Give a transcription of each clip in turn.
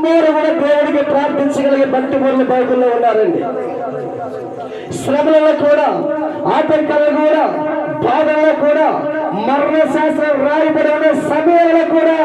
అందరూ కూడా దేవుడికి ప్రార్థించగలిగే భక్తి పనులు బైబిల్లో ఉన్నారండి శ్రమలలో కూడా ఆటంకాలలో కూడా బాధలలో కూడా మరణ శాస్త్రం రాయబడి ఉన్న సమయంలో కూడా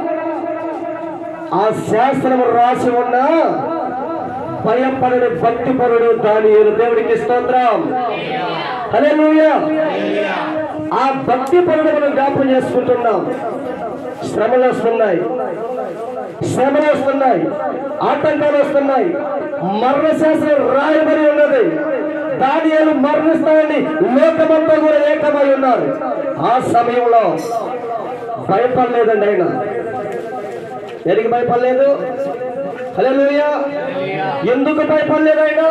ఆ శాస్త్రం రాసి ఉన్న భయపడని భక్తి పరుడు దాని దేవుడికి స్తోత్రం హల్లెలూయా ఆ భక్తి పరుడు మనం జ్ఞాపకం చేసుకుంటున్నాం శ్రమలు వస్తున్నాయి శ్రమలు వస్తున్నాయి ఆటంకాలు వస్తున్నాయి మరణ శాస్త్రం రాయబడి ఉన్నది దానియాలు మరణిస్తాయని లోకమంతా కూడా ఏకమై ఉన్నారు ఆ సమయంలో భయపడలేదండి ఆయన ఎందుకు భయపడలేదు హల్లెలూయా ఎందుకు భయపడలేదు ఆయన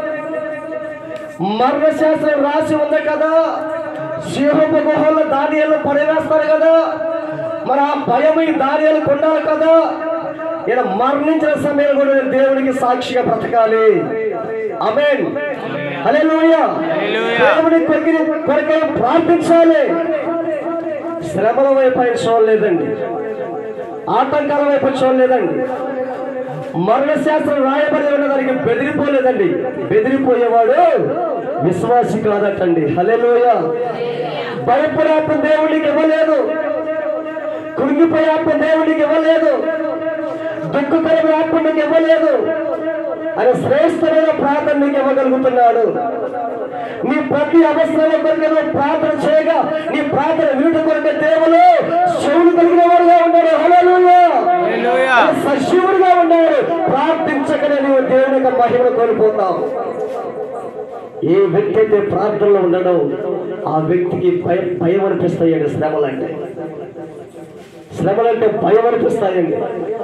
మరణ శాస్త్రం రాసి ఉంది కదా సింహపు గుహల్లో దానియాలు పడివేస్తారు కదా మరి ఆ భయం ఈ దానియాలకు ఉండాలి కదా ఈయన మరణించిన సమయంలో కూడా నేను దేవునికి సాక్షిగా బ్రతకాలి అమేన్ హల్లెలూయా దేవుని కొరికి కొరకై ప్రార్థించాలి శ్రమల వైపు ఆయన చూడలేదండి ఆటంకాల వైపు చూడలేదండి మరణ శాస్త్రం రాయబడి ఉన్న దానికి బెదిరిపోలేదండి బెదిరిపోయేవాడు విశ్వాసి కాదటండి హల్లెలూయ భయపడాపం దేవుడికి ఇవ్వలేదు కృంగిపోయాపం దేవుడికి ఇవ్వలేదు దుఃఖకరమైన ఆత్మ నీకు ఇవ్వలేదు అని శ్రేష్టమైన ప్రార్థన నీకు ఇవ్వగలుగుతున్నాడు నీ ప్రతి అవసరం కొరకు నువ్వు ప్రార్థన చేయగా నీ ప్రార్థన వీటి కొరకు దేవులు శివుడు కలిగిన వారుగా ఉన్నాడు హల్లెలూయా సశివుడిగా ఉన్నాడు ప్రార్థించకనే నువ్వు దేవుని యొక్క మహిమను కోల్పోతావు ఏ వ్యక్తి అయితే ప్రార్థనలో ఉండడం ఆ వ్యక్తికి భయం భయం అనిపిస్తాయండి శ్రమలంటే శ్రమలంటే భయం అనిపిస్తాయండి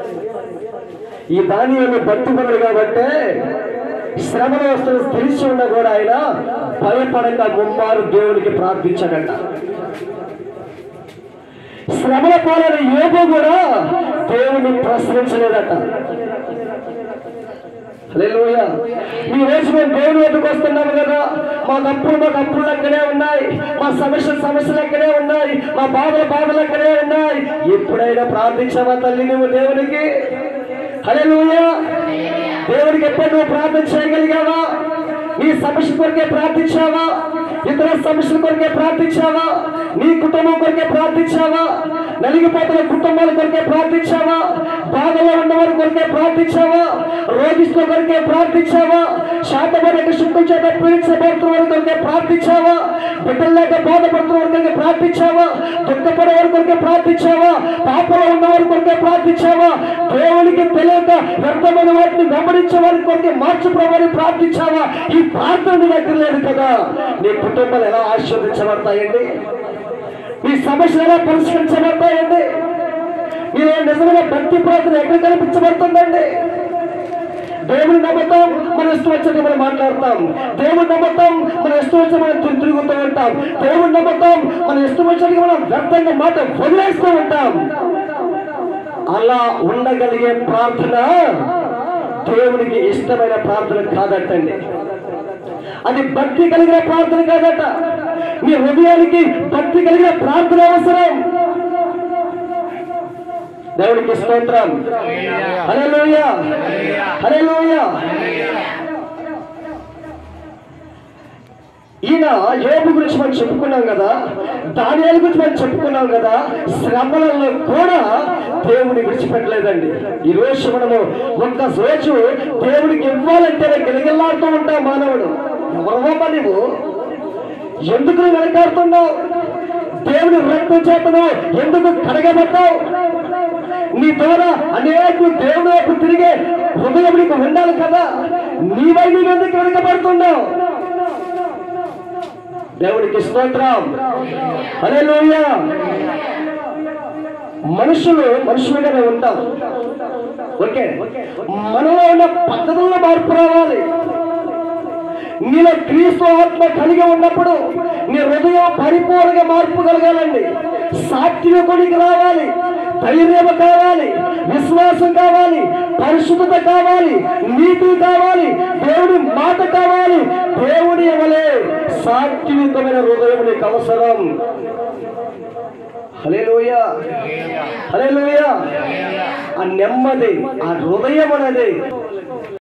ఈ ధాన్యాన్ని భక్తిపరుడు కాబట్టి శ్రమలు వస్తున్న తెలిసి ఉన్నా కూడా ఆయన భయపడక ముమ్మారు దేవుడికి ప్రార్థించాడట శ్రమల పాలన ఏదో కూడా దేవుని ప్రశ్నించలేదట హల్లెలూయా ఈ రోజు మేము దేవుని ఎదుకు వస్తున్నాము కదా మా తప్పులు మా తప్పులు లెక్కనే ఉన్నాయి మా సమస్యలు సమస్యలు లెక్కనే ఉన్నాయి మా బాధలు బాధలు లెక్కనే ఉన్నాయి ఎప్పుడైనా ప్రార్థించావా తల్లి నువ్వు దేవునికి హల్లెలూయా దేవుడికి ఎప్పుడు నువ్వు ప్రార్థన చేయగలిగావా నీ సమస్య కొరకే ప్రార్థించావా ఇతర సమస్యల కొరకే ప్రార్థించావా నీ కుటుంబం కొరకే ప్రార్థించావా నలిగిపోతున్న కుటుంబాల కొరకే ప్రార్థించావా బాధలో ఉన్నవారి కొరకే ప్రార్థించావా రోగిస్తుల కొరకే ప్రార్థించావా శాతమైన శుద్ధం చేత పీడించబడుతున్న వారి కొరకే ప్రార్థించావా బిడ్డలు లేక బాధపడుతున్న వారి కొరకే ప్రార్థించావా దుఃఖపడే వారి కొరకే ప్రార్థించావా పాపలో ఉన్న వారి కొరకే ప్రార్థించావా దేవునికి తెలియక వ్యర్థమైన వాటిని గమనించే వారి కొరకే మార్చుకోవాలని ప్రార్థించావా ఈ ప్రార్థన నీ దగ్గర లేదు కదా నీ కుటుంబాలు ఎలా ఆశీర్వదించబడతాయండి మీ సమస్యలు ఎలా పరిష్కరించబడతాయండి మీరు నిజమైన భక్తి ప్రార్థన ఎక్కడ కనిపించబడుతుందండి దేవుని నమ్మకం మన ఇష్టం వచ్చినట్టు మనం మాట్లాడతాం దేవుని నమ్మకం మన ఇష్టం వచ్చి మనం తిరుగు- తిరుగుతూ ఉంటాం దేవుని నమ్మకం మన ఇష్టం వచ్చినట్టు మనం వ్యర్థంగా మాట వదిలేస్తూ ఉంటాం అలా ఉండగలిగే ప్రార్థన దేవునికి ఇష్టమైన ప్రార్థన కాదటండి అది భక్తి కలిగిన ప్రార్థన కాదట మీ హృదయానికి భక్తి కలిగిన ప్రార్థన అవసరం దేవునికి స్తోత్రం హల్లెలూయా హల్లెలూయా ఈయన యోబు గురించి మనం చెప్పుకున్నాం కదా దానియాల గురించి మనం చెప్పుకున్నాం కదా శ్రమలలో కూడా దేవుని విడిచిపెట్టలేదండి ఈ రోజు మనము ఒక్క రోజు దేవుడికి ఇవ్వాలంటే గిలగిల్లాడుతూ ఉంటాం మానవుడు ఎవరమ్మా నువ్వు ఎందుకు నువ్వు వెనకాడుతున్నావు దేవుని రక్తం చేతను ఎందుకు కడగబడ్డావు నీ ద్వారా అనేక దేవుని వైపు తిరిగే హృదయం నీకు ఉండాలి కదా నీవై నువ్వు ఎందుకు వెనకబడుతున్నావు దేవునికి స్తోత్రం హల్లెలూయా మనుషులు మనుషులుగానే ఉంటాం ఓకే మనలో ఉన్న పద్ధతుల్లో మార్పు రావాలి నీలో క్రీస్తు ఆత్మ కలిగి ఉన్నప్పుడు నీ హృదయం పరిపూర్ణంగా మార్పు కలగాలండి సాత్వికుడికి రావాలి ధైర్యం కావాలి విశ్వాసం కావాలి పరిశుద్ధత కావాలి నీతి కావాలి దేవుడి మాట కావాలి దేవుడి ఇవ్వలే సాత్వికమైన హృదయం నీకు అవసరం హలేలుయ హలేలుయ ఆ నెమ్మది ఆ హృదయం అనేది